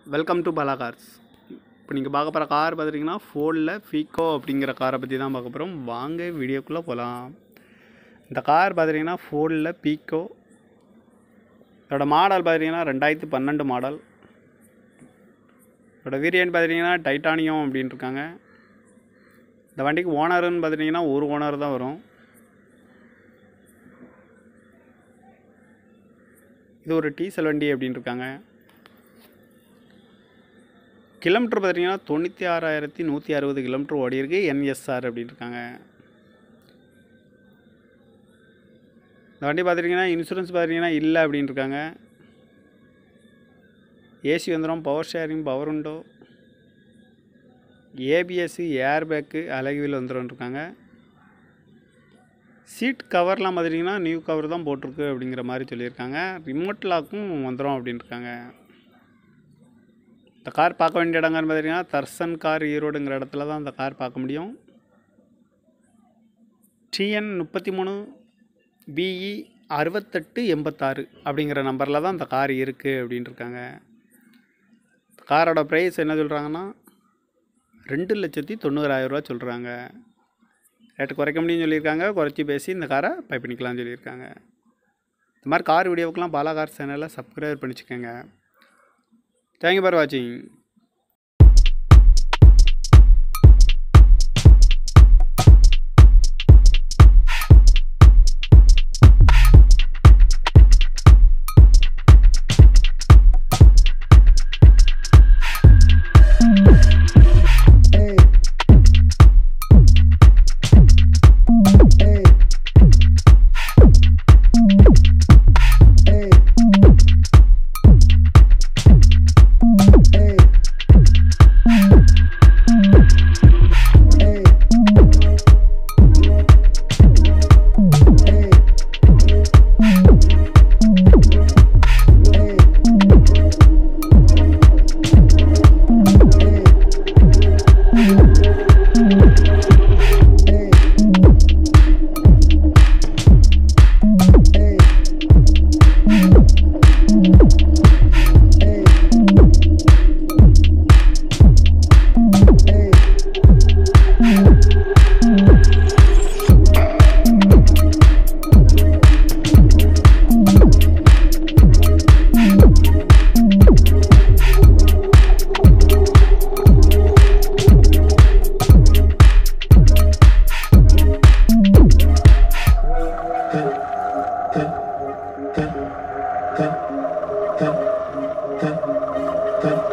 Welcome to Bala cars இப்போ நீங்கள் பார்க்க போகிற கார் பார்த்துட்டிங்கன்னா ஃபோர்டில் ஃபீக்கோ அப்படிங்கிற காரை பற்றி தான் பார்க்க போகிறோம் வாங்க வீடியோக்குள்ளே போகலாம் இந்த கார் பார்த்துட்டிங்கன்னா ஃபோர்டில் பீக்கோ இதோட மாடல் பார்த்துட்டிங்கன்னா ரெண்டாயிரத்து பன்னெண்டு மாடல் இதோட வேரியன்ட் பார்த்துட்டிங்கன்னா டைட்டானியம் அப்படின்னு இருக்காங்க இந்த வண்டிக்கு ஓனருன்னு பார்த்துட்டிங்கன்னா ஒரு ஓனர் தான் வரும் இது ஒரு டீசல் வண்டி அப்படின்னு இருக்காங்க கிலோமீட்டர் பார்த்தீங்கன்னா தொண்ணூற்றி ஆறாயிரத்தி நூற்றி அறுபது கிலோமீட்டர் ஓடி இருக்கு என்எஸ்ஆர் அப்படின்னு இருக்காங்க இந்த வண்டி பார்த்துட்டிங்கன்னா இன்சூரன்ஸ் பார்த்தீங்கன்னா இல்லை அப்படின்னு இருக்காங்க ஏசி வந்துடும் பவர் ஷேரிங் பவர் உண்டோ ஏபிஎஸ்சி ஏர் பேக்கு அழகுவில் வந்துடும் இருக்காங்க சீட் கவர்லாம் பார்த்துட்டிங்கன்னா நியூ கவர் தான் போட்டிருக்கு அப்படிங்கிற மாதிரி சொல்லியிருக்காங்க ரிமோட் லாக்கும் வந்துடும் அப்படின்னு இருக்காங்க இந்த கார் பார்க்க வேண்டிய இடங்கன்னு பார்த்தீங்கன்னா தர்சன் கார் ஈரோடுங்கிற இடத்துல தான் இந்த கார் பார்க்க முடியும் டிஎன் முப்பத்தி மூணு பிஇ அறுபத்தெட்டு எண்பத்தாறு அப்படிங்கிற நம்பரில் தான் இந்த கார் இருக்குது அப்படின்னு இருக்காங்க காரோட ப்ரைஸ் என்ன சொல்கிறாங்கன்னா ரெண்டு லட்சத்தி தொண்ணூறாயிரரூவா சொல்கிறாங்க ரேட்டு குறைக்க முடியும்னு சொல்லியிருக்காங்க குறைச்சி பேசி இந்த காரை பை பண்ணிக்கலாம்னு சொல்லியிருக்காங்க இந்த மாதிரி கார் வீடியோவுக்கெலாம் பாலா கார் சேனலை சப்ஸ்கிரைப் பண்ணிச்சுக்கோங்க தேங்க்யூ ஃபார் வாட்சிங் Ten, ten, ten, ten, ten, ten.